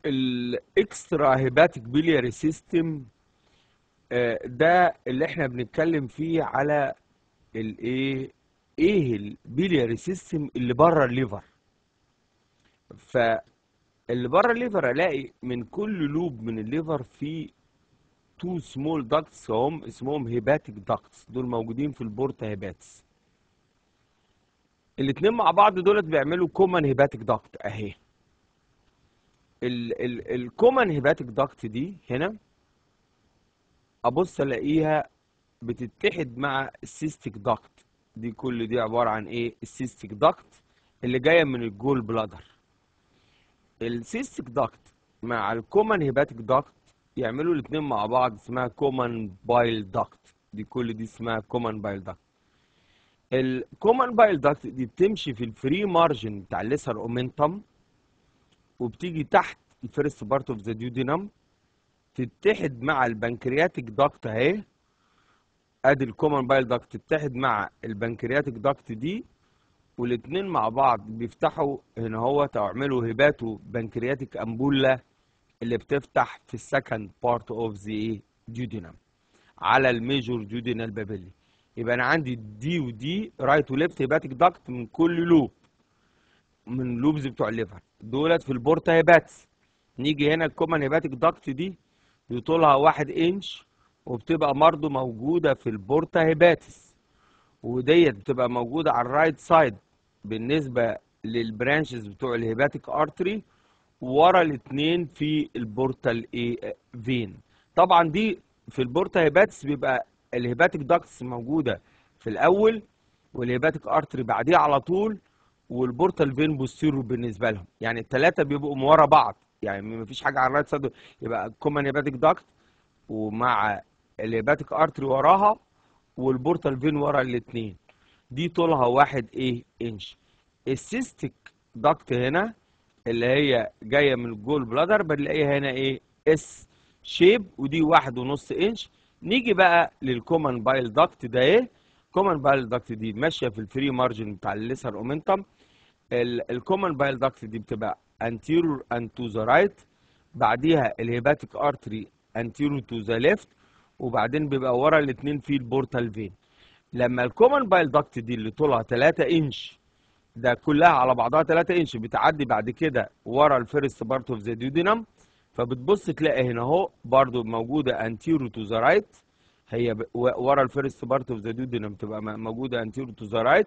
الاكسترا هيباتيك بيلياري سيستم ده اللي احنا بنتكلم فيه على الايه ايه البيلياري سيستم اللي بره الليفر فاللي بره الليفر الاقي من كل لوب من الليفر في تو سمول داكتس هم اسمهم هيباتيك داكتس دول موجودين في البورتا هيباتس الاتنين مع بعض دولت بيعملوا كومن هيباتيك داكت اهي الكومن هيباتيك داكت دي هنا ابص الاقيها بتتحد مع السيستيك داكت دي كل دي عباره عن ايه السيستيك داكت اللي جايه من الجول بلادر السيستيك داكت مع الكومن هيباتيك داكت يعملوا الاثنين مع بعض اسمها كومن بايل داكت دي كل دي اسمها كومن بايل داكت الكومن بايل داكت دي بتمشي في الفري مارجن بتاع الليسر اومنتم وبتيجي تحت الفيرست بارت اوف ذا ديودينم تتحد مع البنكرياتيك داكت اهي ادي الكومن بايل داكت تتحد مع البنكرياتيك داكت دي والاثنين مع بعض بيفتحوا هنا هو تعملوا هيباتو بنكرياتيك امبولا اللي بتفتح في السكند بارت اوف ذا ديودينم على الميجور ديودينال بابيلي يبقى انا عندي دي ودي رايت وليفت هيباتيك داكت من كل لوب من لوبز بتوع الليفر دولت في البورتا هيباتس نيجي هنا الكومن هيباتيك داكت دي بطولها واحد انش وبتبقى برضه موجوده في البورتا هيباتس وديت بتبقى موجوده على الرايت سايد بالنسبه للبرانشز بتوع الهيباتيك ارتري ورا الاثنين في البورتال ايه فين طبعا دي في البورتا هيباتس بيبقى الهيباتيك داكتس موجوده في الاول والهيباتيك ارتري بعديها على طول والبورتال فين بوستيرو بالنسبه لهم يعني الثلاثه بيبقوا من ورا بعض يعني مفيش حاجه على الرايت سايد يبقى كومن هيباتيك داكت ومع الهيباتيك ارتري وراها والبورتال فين ورا الاثنين دي طولها واحد ايه انش السيستيك داكت هنا اللي هي جايه من الجول بلادر بنلاقيها هنا ايه اس شيب ودي واحد ونص انش نيجي بقى للكومن بايل داكت ده ايه كومن بايل داكت دي ماشيه في الفري مارجن بتاع الليسر اومنتم الكومن بايل داكت دي بتبقى anterior and to the right بعديها الهيباتيك ارتري anterior to the left وبعدين بيبقى ورا الاثنين في البورتال فين لما الكومن بايل داكت دي اللي طولها 3 انش ده كلها على بعضها 3 انش بتعدي بعد كده ورا الفيرست بارت اوف ذا ديودينم فبتبص تلاقي هنا اهو برضو موجوده انتيرو تو ذا رايت هي ورا الفيرست بارت اوف ذا ديودينم تبقى موجوده انتيرو تو ذا رايت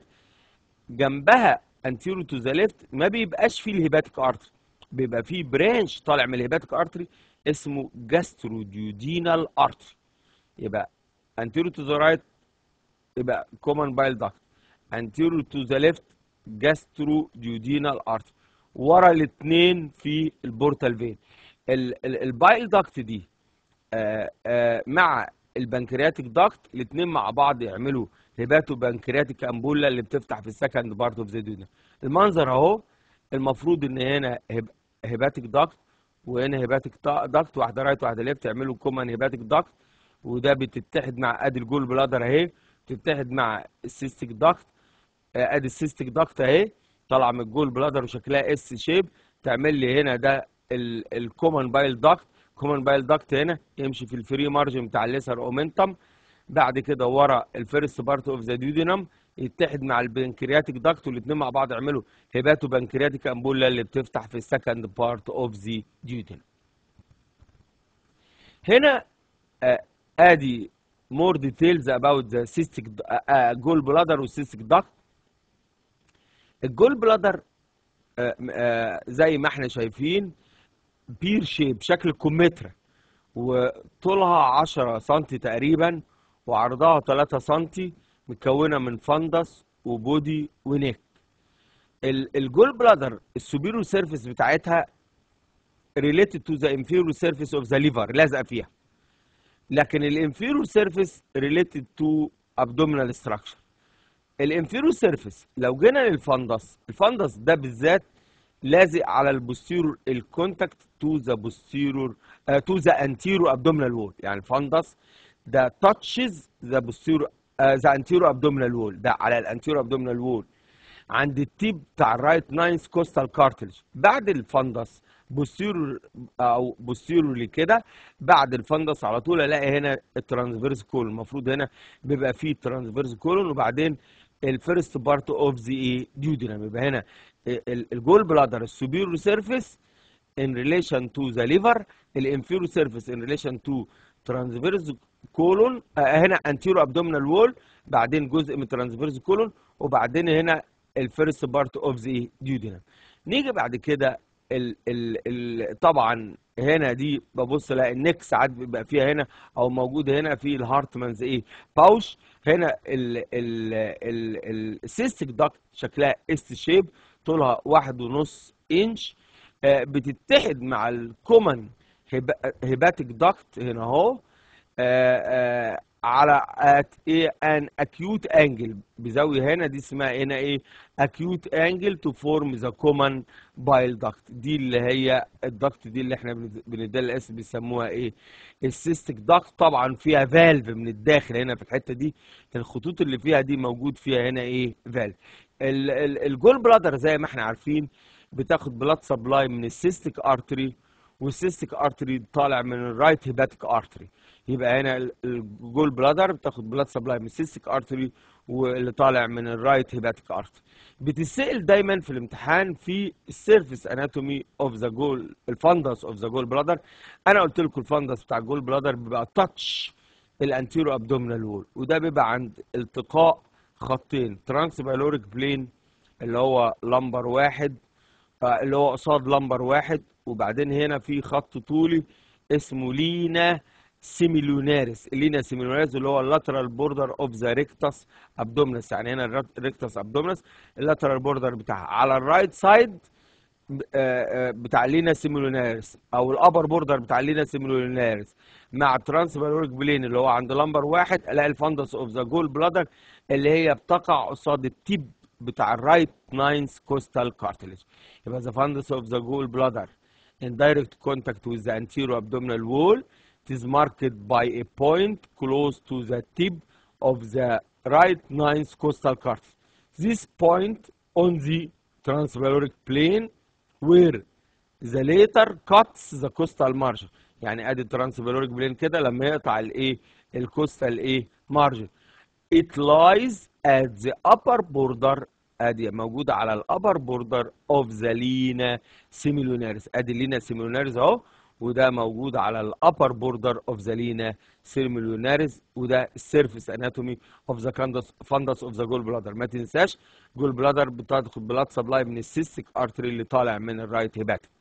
جنبها انتيرو تو ذا ليفت ما بيبقاش فيه الهيباتيك ارتري بيبقى فيه برانش طالع من الهيباتيك ارتري اسمه جاستروديودينال ارتري يبقى انتيرو تو ذا رايت يبقى كومن بايل داكت انتيرو تو ذا ليفت جاستروديودينال ارتري ورا الاثنين في البورتال فين البايل داكت دي آآ آآ مع البنكرياتيك داكت الاثنين مع بعض يعملوا هيباتو بنكرياتيك امبولا اللي بتفتح في السكند بارت اوف ذا ديودينم المنظر اهو المفروض ان هنا هيباتيك داكت وهنا هيباتيك داكت واحده رايت واحده ليفت يعملوا كومن هيباتيك داكت وده بتتحد مع ادي الجول بلادر اهي بتتحد مع السيستيك داكت ادي السيستيك داكت اهي طالعه من الجول بلادر وشكلها اس شيب تعمل لي هنا ده الكومن بايل داكت كومن بايل داكت هنا يمشي في الفري مارجن بتاع الليسر اومنتم بعد كده ورا الفيرست بارت اوف ذا ديودينم يتحد مع البنكرياتيك داكت والاثنين مع بعض يعملوا هيباتو بنكرياتيك امبولا اللي بتفتح في السكند بارت اوف ذا ديودينم هنا آه ادي more details about the cystic uh, gall bladder والcystic duct الجول بلادر uh, uh, زي ما احنا شايفين بير شيب شكل كمثرى وطولها 10 سم تقريبا وعرضها 3 سم متكونه من فندس وبودي ونيك الجول بلادر السوبيرو سيرفيس بتاعتها related to the inferior surface of the liver لازقه فيها لكن الانفيرور سيرفيس ريليتد تو ابدومينال ستراكشر الانفيرور سيرفيس لو جينا للفندس الفندس ده بالذات لازق على البوستيرور الكونتاكت تو ذا بوستيرور تو ذا انتيرو ابدومينال وول يعني الفندس ده تاتشز ذا بوستيرور ذا انتيرو ابدومينال وول ده على الانتيرو ابدومينال وول عند التيب بتاع الرايت ناينث كوستال كارتلج بعد الفندس بوستيرور او بوستيرورلي كده بعد الفندس على طول الاقي هنا الترانسفيرس كولون المفروض هنا بيبقى فيه ترانسفيرس كولون وبعدين الفيرست بارت اوف ذا ايه ديودينام يبقى هنا الجول بلادر السوبيرور سيرفيس in relation to the liver الانفيرو سيرفيس in relation to transverse colon آه هنا anterior abdominal wall بعدين جزء من transverse colon وبعدين هنا الفيرست بارت اوف ذا duodenum نيجي بعد كده ال ال ال طبعا هنا دي ببص الاقي النك ساعات بيبقى فيها هنا او موجود هنا في الهارتمانز ايه باوش هنا السيستيك داكت شكلها است شيب طولها واحد ونص انش آه بتتحد مع الكومن هيباتيك داكت هنا اهو آه على ات ايه ان اكيوت انجل بزاويه هنا دي اسمها هنا ايه اكيوت انجل تو فورم ذا كومن بايل داكت دي اللي هي الداكت دي اللي احنا بنديها الاسم بيسموها ايه السيستيك داكت طبعا فيها فالف من الداخل هنا في الحته دي الخطوط اللي فيها دي موجود فيها هنا ايه فالف الجول بلادر زي ما احنا عارفين بتاخد بلاد سبلاي من السيستيك ارتري والسيستيك ارتري طالع من الرايت هيباتيك ارتري يبقى هنا الجول بلادر بتاخد بلاد سبلاي من السيستيك ارتري واللي طالع من الرايت هيباتيك ارتري بتسال دايما في الامتحان في السيرفيس اناتومي اوف ذا جول الفندس اوف ذا جول بلادر انا قلت لكم الفندس بتاع الجول بلادر بيبقى تاتش الانتيرو ابدومينال وول وده بيبقى عند التقاء خطين ترانس بايلوريك بلين اللي هو لمبر واحد اللي هو قصاد لمبر واحد وبعدين هنا في خط طولي اسمه لينا سيميلوناريس اللينا سيميلوناريس اللي هو اللاترال بوردر اوف ذا ريكتاس ابدومينس يعني هنا الريكتاس ابدومينس اللاترال بوردر بتاعها على الرايت سايد بتاع لينا سيميلوناريس او الابر بوردر بتاع لينا سيميلوناريس مع ترانس بالوريك بلين اللي هو عند لمبر واحد الاقي الفندس اوف ذا جول بلادر اللي هي بتقع قصاد التيب بتاع الرايت ناينث كوستال كارتلج يبقى the fundus of the gall bladder in direct contact with the anterior abdominal wall it is marked by a point close to the tip of the right ninth costal cartilage this point on the transvaloric plane where the later cuts the costal margin يعني ادي transvaloric plane كده لما يقطع الايه الكوستال ايه margin it lies at the upper border ادي موجوده على الابر بوردر اوف ذا لينا سيميلوناريس ادي لينا سيميلوناريس اهو وده موجود على الابر بوردر اوف ذا لينا سيميلوناريس وده السيرفيس اناتومي اوف ذا فندس اوف ذا جول بلادر ما تنساش جول بلادر بتاخد بلاد سبلاي من السيستيك ارتري اللي طالع من الرايت هيباتيك